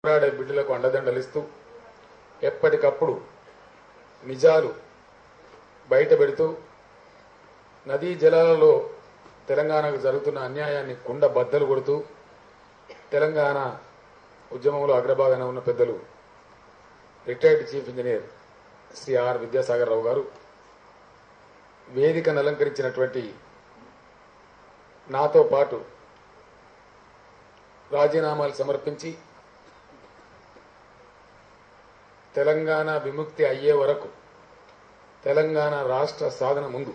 పోరాడే బిడ్డలకు అండదండలిస్తూ ఎప్పటికప్పుడు నిజాలు బయట పెడుతూ నదీ జలాలలో తెలంగాణకు జరుగుతున్న అన్యాయాన్ని కుండ బద్దలు కొడుతూ తెలంగాణ ఉద్యమంలో అగ్రభాగాన ఉన్న పెద్దలు retired chief engineer Shri R Vidyasagar Rao గారు వేదికను అలంకరించినటువంటి నాతో పాటు రాజీనామాలు సమర్పించి తెలంగాణ విముక్తి అయ్యే వరకు తెలంగాణ రాష్ట్ర సాధన ముందు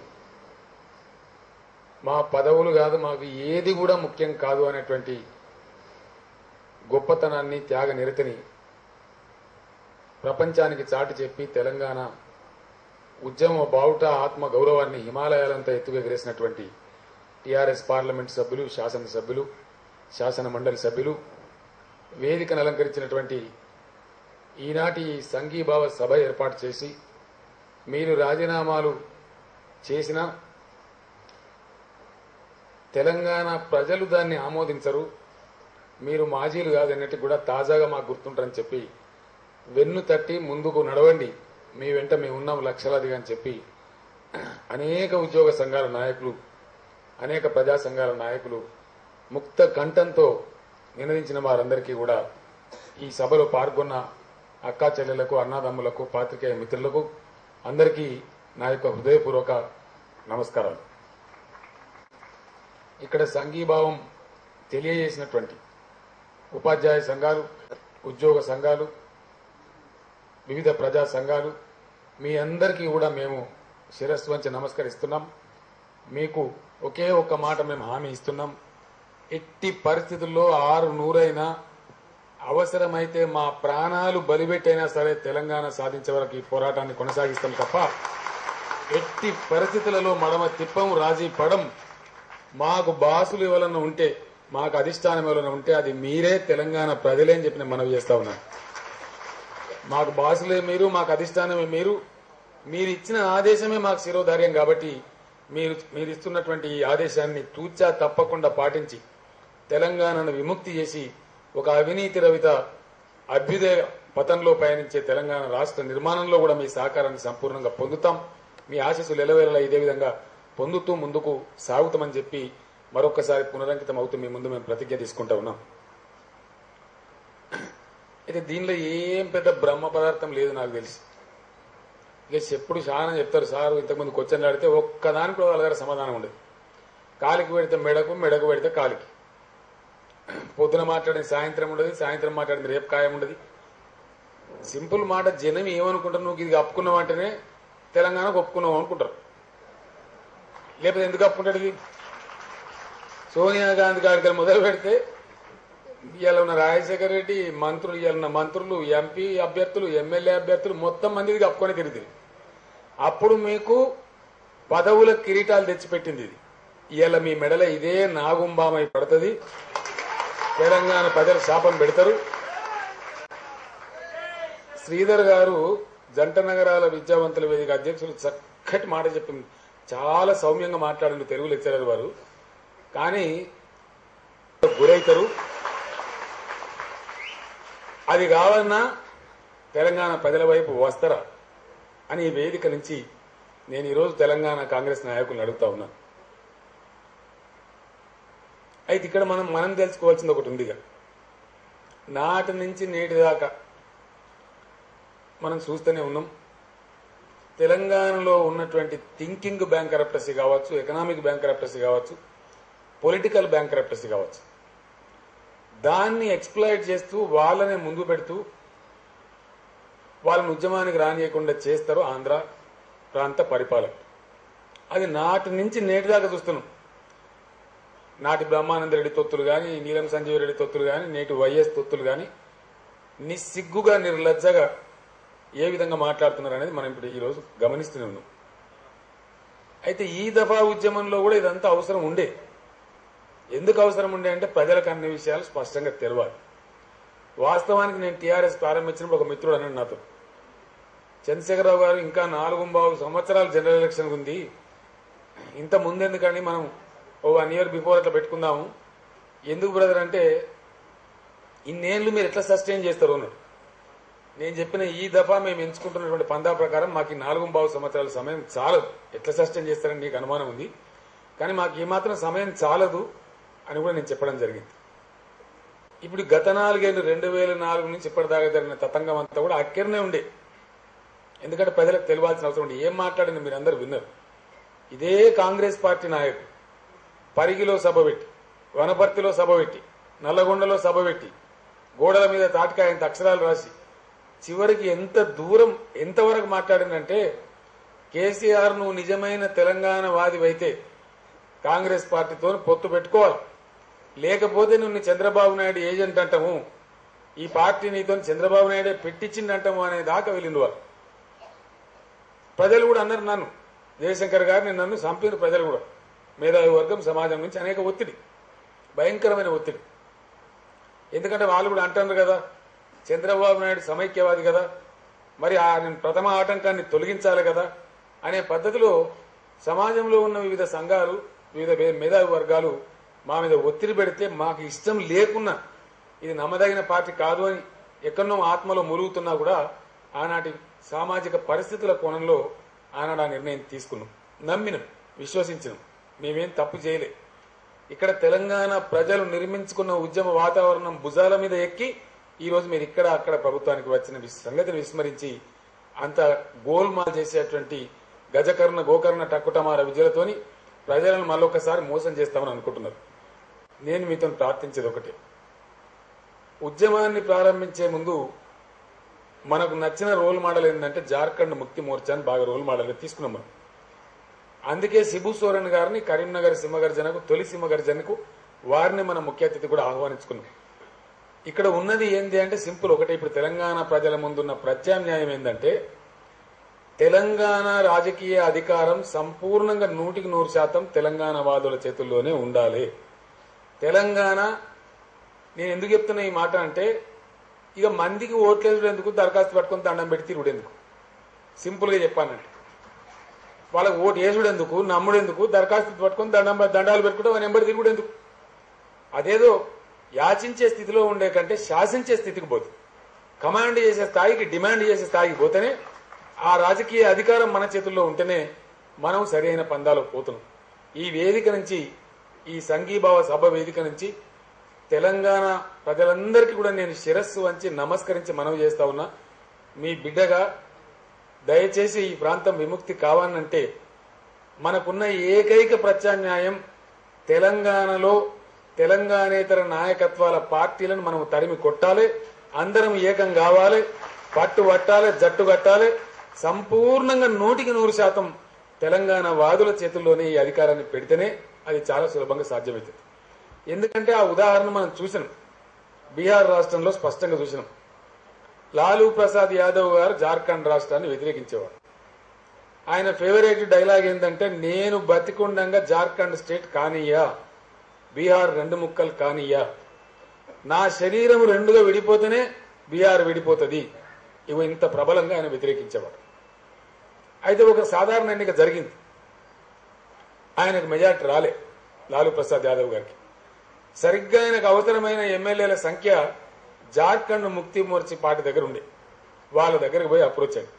మా పదవులు కాదు మాకు ఏది కూడా ముఖ్యం కాదు అనేటువంటి గొప్పతనాన్ని త్యాగ నిరతిని ప్రపంచానికి చాటి చెప్పి తెలంగాణ ఉద్యమ బావుట ఆత్మ గౌరవాన్ని హిమాలయాలంతా ఎత్తుగెగిరేసినటువంటి టీఆర్ఎస్ పార్లమెంట్ సభ్యులు శాసనసభ్యులు శాసన మండలి సభ్యులు వేదికను అలంకరించినటువంటి ఈనాటి ఈ సంఘీభావ సభ ఏర్పాటు చేసి మీరు రాజీనామాలు చేసినా తెలంగాణ ప్రజలు దాన్ని ఆమోదించరు మీరు మాజీలు కాదన్నట్టు కూడా తాజాగా మాకు గుర్తుంటారని చెప్పి వెన్ను తట్టి ముందుకు నడవండి మీ వెంట మేము ఉన్నాం లక్షలాదిగా అని చెప్పి అనేక ఉద్యోగ సంఘాల నాయకులు అనేక ప్రజా సంఘాల నాయకులు ముక్త కంఠంతో నినదించిన వారందరికీ కూడా ఈ సభలో పాల్గొన్న అక్కా చెల్లెలకు అన్నాదమ్ములకు పాత్రికేయ మిత్రులకు అందరికీ నా యొక్క హృదయపూర్వక నమస్కారాలు ఇక్కడ సంఘీభావం తెలియజేసినటువంటి ఉపాధ్యాయ సంఘాలు ఉద్యోగ సంఘాలు వివిధ ప్రజా సంఘాలు మీ అందరికీ కూడా మేము శిరస్సు వంచి నమస్కరిస్తున్నాం మీకు ఒకే ఒక్క మాట మేము హామీ ఇస్తున్నాం ఎట్టి పరిస్థితుల్లో ఆరు నూరైనా అవసరమైతే మా ప్రాణాలు బలిపెట్టైనా సరే తెలంగాణ సాధించే వరకు ఈ పోరాటాన్ని కొనసాగిస్తాం తప్ప ఎట్టి పరిస్థితులలో మడమ తిప్పం రాజీ పడం మాకు బాసులు ఎవరన్నా ఉంటే మాకు అధిష్టానం ఎవరైనా ఉంటే అది మీరే తెలంగాణ ప్రజలే అని చెప్పి నేను మనవి చేస్తా ఉన్నాను మాకు బాసులే మీరు మాకు అధిష్టానమే మీరు మీరు ఇచ్చిన ఆదేశమే మాకు శిరోధార్యం కాబట్టి మీరు మీరు ఇస్తున్నటువంటి ఈ ఆదేశాన్ని తూచా తప్పకుండా పాటించి తెలంగాణను విముక్తి చేసి ఒక అవినీతి రవిత అభ్యుదయ పథంలో పయనించే తెలంగాణ రాష్ట్ర నిర్మాణంలో కూడా మీ సహకారాన్ని సంపూర్ణంగా పొందుతాం మీ ఆశీస్సులు ఎలవేళలా ఇదే విధంగా పొందుతూ ముందుకు సాగుతామని చెప్పి మరొకసారి పునరంకితం అవుతూ మీ ముందు మేము ప్రతిజ్ఞ తీసుకుంటా ఉన్నాం అయితే దీనిలో ఏం పెద్ద బ్రహ్మ పదార్థం లేదు నాకు తెలిసి ఇక ఎప్పుడు చాలా చెప్తారు సార్ ఇంతకుముందు క్వశ్చన్లు ఆడితే ఒక్కదానికి కూడా వాళ్ళ దగ్గర సమాధానం ఉండదు కాలికి పెడితే మెడకు మెడకు పెడితే కాలికి పొద్దున మాట్లాడిన సాయంత్రం ఉండదు సాయంత్రం మాట్లాడింది రేపు ఖాయం ఉండదు సింపుల్ మాట జనం ఏమనుకుంటారు నువ్వు ఇది కప్పుకున్నావు అంటేనే తెలంగాణకు ఒప్పుకున్నావు అనుకుంటారు లేకపోతే ఎందుకు కప్పుకుంటాడు ఇది సోనియా గాంధీ గారికి మొదలు పెడితే ఇవాళ ఉన్న రాజశేఖర రెడ్డి మంత్రులు ఇవాళ ఉన్న మంత్రులు ఎంపీ అభ్యర్థులు ఎమ్మెల్యే అభ్యర్థులు మొత్తం మంది కప్పుకొని తిరిగి అప్పుడు మీకు పదవుల కిరీటాలు తెచ్చిపెట్టింది ఇది ఇవాళ మీ మెడల ఇదే నాగుంబామై పడుతుంది తెలంగాణ ప్రజలు శాపం పెడతారు శ్రీధర్ గారు జంట నగరాల విద్యావంతుల వేదిక అధ్యక్షులు చక్కటి మాట చెప్పింది చాలా సౌమ్యంగా మాట్లాడింది తెలుగు లెక్చరర్ వారు కానీ గురైతారు అది కావాలన్నా తెలంగాణ ప్రజల వైపు వస్తారా అని ఈ వేదిక నుంచి నేను ఈరోజు తెలంగాణ కాంగ్రెస్ నాయకులను అడుగుతా ఉన్నా అయితే ఇక్కడ మనం మనం తెలుసుకోవాల్సింది ఒకటి ఉందిగా నాటి నుంచి నేటి దాకా మనం చూస్తూనే ఉన్నాం తెలంగాణలో ఉన్నటువంటి థింకింగ్ బ్యాంక్ కరప్టసీ కావచ్చు ఎకనామిక్ బ్యాంక్ కరప్టసీ కావచ్చు పొలిటికల్ బ్యాంక్ కరప్టసీ కావచ్చు దాన్ని ఎక్స్ప్లాయిట్ చేస్తూ వాళ్ళనే ముందు పెడుతూ వాళ్ళని ఉద్యమానికి రానియకుండా చేస్తారు ఆంధ్ర ప్రాంత పరిపాలన అది నాటి నుంచి నేటి దాకా చూస్తున్నాం నాటి బ్రహ్మానంద రెడ్డి తొత్తులు కానీ నీలం సంజీవ రెడ్డి తొత్తులు కానీ నేటి వైఎస్ తొత్తులు కానీ నిస్సిగ్గుగా నిర్లజ్జగా ఏ విధంగా మాట్లాడుతున్నారు అనేది మనం ఇప్పుడు ఈరోజు గమనిస్తూనే ఉన్నాం అయితే ఈ దఫా ఉద్యమంలో కూడా ఇదంతా అవసరం ఉండే ఎందుకు అవసరం ఉండే అంటే ప్రజలకు అన్ని విషయాలు స్పష్టంగా తెలవాలి వాస్తవానికి నేను టీఆర్ఎస్ ప్రారంభించినప్పుడు ఒక మిత్రుడు అన్నాడు నాతో చంద్రశేఖరరావు గారు ఇంకా నాలుగు బావు సంవత్సరాలు జనరల్ ఎలక్షన్ ఉంది ఇంత ముందెందుకని మనం ఓ వన్ ఇయర్ బిఫోర్ అట్లా పెట్టుకుందాము ఎందుకు బ్రదర్ అంటే ఇన్నేళ్లు మీరు ఎట్లా సస్టైన్ చేస్తారు అన్నాడు నేను చెప్పిన ఈ దఫా మేము ఎంచుకుంటున్నటువంటి పందా ప్రకారం మాకు ఈ నాలుగు బావు సంవత్సరాల సమయం చాలదు ఎట్లా సస్టైన్ చేస్తారని నీకు అనుమానం ఉంది కానీ మాకు ఈ మాత్రం సమయం చాలదు అని కూడా నేను చెప్పడం జరిగింది ఇప్పుడు గత నాలుగేళ్ళు రెండు వేల నాలుగు నుంచి ఇప్పటిదాకా జరిగిన తతంగం అంతా కూడా అక్కడనే ఉండే ఎందుకంటే ప్రజలకు తెలియాల్సిన అవసరం ఉండే ఏం మాట్లాడిన మీరు అందరు విన్నారు ఇదే కాంగ్రెస్ పార్టీ నాయకుడు పరిగిలో సభ పెట్టి వనపర్తిలో సభ పెట్టి నల్లగొండలో సభ పెట్టి గోడల మీద తాటికాయంత అక్షరాలు రాసి చివరికి ఎంత దూరం ఎంతవరకు మాట్లాడిందంటే కేసీఆర్ నువ్వు నిజమైన తెలంగాణ వాదివైతే కాంగ్రెస్ పార్టీతో పొత్తు పెట్టుకోవాలి లేకపోతే నువ్వు చంద్రబాబు నాయుడు ఏజెంట్ అంటాము ఈ పార్టీ నీతో చంద్రబాబు నాయుడే పెట్టించిందంటాము అనే దాకా వెళ్ళిండు వాళ్ళు ప్రజలు కూడా అన్నారు నన్ను జయశంకర్ గారిని నన్ను చంపిన ప్రజలు కూడా మేధావి వర్గం సమాజం నుంచి అనేక ఒత్తిడి భయంకరమైన ఒత్తిడి ఎందుకంటే వాళ్ళు కూడా అంటున్నారు కదా చంద్రబాబు నాయుడు సమైక్యవాది కదా మరి ఆ ప్రథమ ఆటంకాన్ని తొలగించాలి కదా అనే పద్ధతిలో సమాజంలో ఉన్న వివిధ సంఘాలు వివిధ మే- మేధావి వర్గాలు మా మీద ఒత్తిడి పెడితే మాకు ఇష్టం లేకున్నా ఇది నమ్మదగిన పార్టీ కాదు అని ఎక్కడనో ఆత్మలో మురుగుతున్నా కూడా ఆనాటి సామాజిక పరిస్థితుల కోణంలో ఆనాడు ఆ నిర్ణయం తీసుకున్నాం నమ్మినం విశ్వసించినాం మేమేం తప్పు చేయలే ఇక్కడ తెలంగాణ ప్రజలు నిర్మించుకున్న ఉద్యమ వాతావరణం భుజాల మీద ఎక్కి ఈ రోజు మీరు ఇక్కడ అక్కడ ప్రభుత్వానికి వచ్చిన విస్- సంగతిని విస్మరించి అంత గోల్మాల్ చేసేటువంటి గజకర్ణ గోకర్ణ టక్కుటమార విజయాలతోని ప్రజలను మళ్ళొకసారి మోసం చేస్తామని అనుకుంటున్నారు నేను మీతో ప్రార్థించేది ఒకటే ఉద్యమాన్ని ప్రారంభించే ముందు మనకు నచ్చిన రోల్ మోడల్ ఏంటంటే జార్ఖండ్ ముక్తి మోర్చాని బాగా రోల్ మోడల్గా తీసుకున్నాం మనం అందుకే శిబు సోరెన్ గారిని కరీంనగర్ సింహగర్జనకు తొలి సింహగర్జనకు వారిని మన ముఖ్య అతిథి కూడా ఆహ్వానించుకున్నాం ఇక్కడ ఉన్నది ఏంది అంటే సింపుల్ ఒకటే ఇప్పుడు తెలంగాణ ప్రజల ముందున్న ప్రత్యామ్నాయం ఏంటంటే తెలంగాణ రాజకీయ అధికారం సంపూర్ణంగా నూటికి నూరు శాతం తెలంగాణ వాదుల చేతుల్లోనే ఉండాలి తెలంగాణ నేను ఎందుకు చెప్తున్నా ఈ మాట అంటే ఇక మందికి ఓట్లేదు ఎందుకు దరఖాస్తు పట్టుకొని దండం పెట్టి తిరుగుడు ఎందుకు సింపుల్గా చెప్పానంటే వాళ్ళకి ఓటు వేసుడు ఎందుకు నమ్ముడు ఎందుకు దరఖాస్తు పట్టుకొని దండం దండాలు పెట్టుకుంటే వాని ఎంబడి తిరుగుడు ఎందుకు అదేదో యాచించే స్థితిలో ఉండే కంటే శాసించే స్థితికి పోతుంది కమాండ్ చేసే స్థాయికి డిమాండ్ చేసే స్థాయికి పోతేనే ఆ రాజకీయ అధికారం మన చేతుల్లో ఉంటేనే మనం సరైన పందాలో పోతున్నాం ఈ వేదిక నుంచి ఈ సంఘీభావ సభ వేదిక నుంచి తెలంగాణ ప్రజలందరికీ కూడా నేను శిరస్సు వంచి నమస్కరించి మనవి చేస్తా ఉన్నా మీ బిడ్డగా దయచేసి ఈ ప్రాంతం విముక్తి కావాలంటే మనకున్న ఏకైక ప్రత్యామ్నాయం తెలంగాణలో తెలంగాణేతర నాయకత్వాల పార్టీలను మనం తరిమి కొట్టాలి అందరం ఏకం కావాలి పట్టు పట్టాలి జట్టు కట్టాలి సంపూర్ణంగా నూటికి నూరు శాతం తెలంగాణ వాదుల చేతుల్లోనే ఈ అధికారాన్ని పెడితేనే అది చాలా సులభంగా సాధ్యమవుతుంది ఎందుకంటే ఆ ఉదాహరణ మనం చూసినాం బీహార్ రాష్ట్రంలో స్పష్టంగా చూసినాం లాలూ ప్రసాద్ యాదవ్ గారు జార్ఖండ్ రాష్ట్రాన్ని వ్యతిరేకించేవారు ఆయన ఫేవరెట్ డైలాగ్ ఏంటంటే నేను బతికుండంగా జార్ఖండ్ స్టేట్ కానియ్యా బీహార్ రెండు ముక్కలు కానియ్యా నా శరీరం రెండుగా విడిపోతేనే బీహార్ విడిపోతుంది ఇవి ఇంత ప్రబలంగా ఆయన వ్యతిరేకించేవాడు అయితే ఒక సాధారణ ఎన్నిక జరిగింది ఆయనకు మెజార్టీ రాలే లాలూ ప్రసాద్ యాదవ్ గారికి సరిగ్గా ఆయనకు అవసరమైన ఎమ్మెల్యేల సంఖ్య జార్ఖండ్ ముక్తి మోర్చి పార్టీ దగ్గర ఉండే వాళ్ళ దగ్గరకు పోయి అప్రోచ్ అయ్యి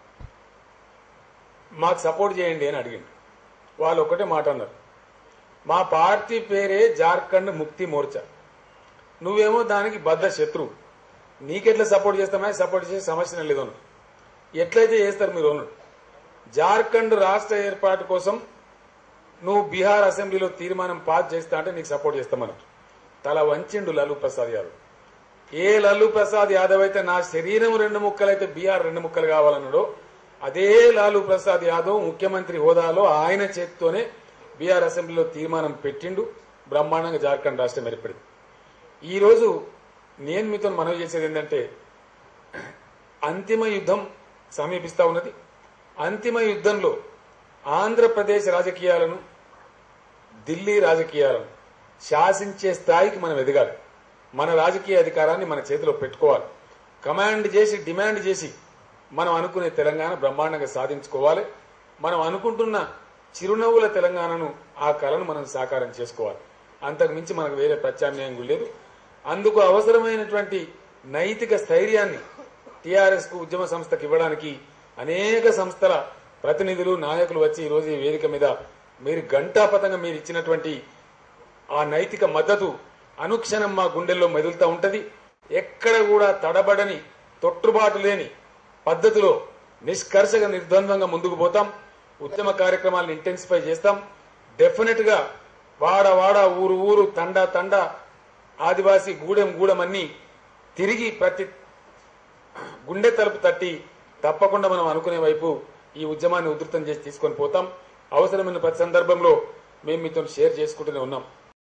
మాకు సపోర్ట్ చేయండి అని అడిగిండు వాళ్ళు ఒకటే మాట అన్నారు మా పార్టీ పేరే జార్ఖండ్ ముక్తి మోర్చా నువ్వేమో దానికి బద్ద శత్రువు నీకెట్లా సపోర్ట్ చేస్తామా సపోర్ట్ చేసే సమస్య లేదు అన్నాడు. ఎట్లయితే చేస్తారు మీరు అన్నాడు జార్ఖండ్ రాష్ట్ర ఏర్పాటు కోసం నువ్వు బీహార్ అసెంబ్లీలో తీర్మానం పాస్ చేస్తా అంటే నీకు సపోర్ట్ చేస్తామన్నారు తల వంచిండు లాలూ ప్రసాద్ యాదవ్ ఏ లాలూ ప్రసాద్ యాదవ్ అయితే నా శరీరం రెండు ముక్కలైతే బీహార్ రెండు ముక్కలు కావాలన్నాడో అదే లాలూ ప్రసాద్ యాదవ్ ముఖ్యమంత్రి హోదాలో ఆయన చేతితోనే బీహార్ అసెంబ్లీలో తీర్మానం పెట్టిండు బ్రహ్మాండంగా జార్ఖండ్ రాష్ట్రం ఏర్పడింది ఈ రోజు నేను మీతో మనవి చేసేది ఏంటంటే అంతిమ యుద్ధం సమీపిస్తా ఉన్నది అంతిమ యుద్ధంలో ఆంధ్రప్రదేశ్ రాజకీయాలను ఢిల్లీ రాజకీయాలను శాసించే స్థాయికి మనం ఎదగాలి మన రాజకీయ అధికారాన్ని మన చేతిలో పెట్టుకోవాలి కమాండ్ చేసి డిమాండ్ చేసి మనం అనుకునే తెలంగాణ బ్రహ్మాండంగా సాధించుకోవాలి మనం అనుకుంటున్న చిరునవ్వుల తెలంగాణను ఆ కళను మనం సాకారం చేసుకోవాలి అంతకు మించి మనకు వేరే ప్రత్యామ్నాయం కూడా లేదు అందుకు అవసరమైనటువంటి నైతిక స్థైర్యాన్ని టీఆర్ఎస్ కు ఉద్యమ సంస్థకు ఇవ్వడానికి అనేక సంస్థల ప్రతినిధులు నాయకులు వచ్చి ఈ రోజు ఈ వేదిక మీద మీరు గంటాపతంగా మీరు ఇచ్చినటువంటి ఆ నైతిక మద్దతు అనుక్షణం మా గుండెల్లో మెదులుతూ ఉంటది ఎక్కడ కూడా తడబడని తొట్టుబాటు లేని పద్ధతిలో నిష్కర్షగా నిర్ద్వంద్వంగా ముందుకు పోతాం ఉద్యమ కార్యక్రమాలను ఇంటెన్సిఫై చేస్తాం డెఫినెట్ గా వాడ వాడ ఊరు ఊరు తండ తండ ఆదివాసీ గూడెం గూడెం అన్ని తిరిగి ప్రతి గుండె తలుపు తట్టి తప్పకుండా మనం అనుకునే వైపు ఈ ఉద్యమాన్ని ఉధృతం చేసి తీసుకొని పోతాం అవసరమైన ప్రతి సందర్భంలో మేము మీతో షేర్ చేసుకుంటూనే ఉన్నాం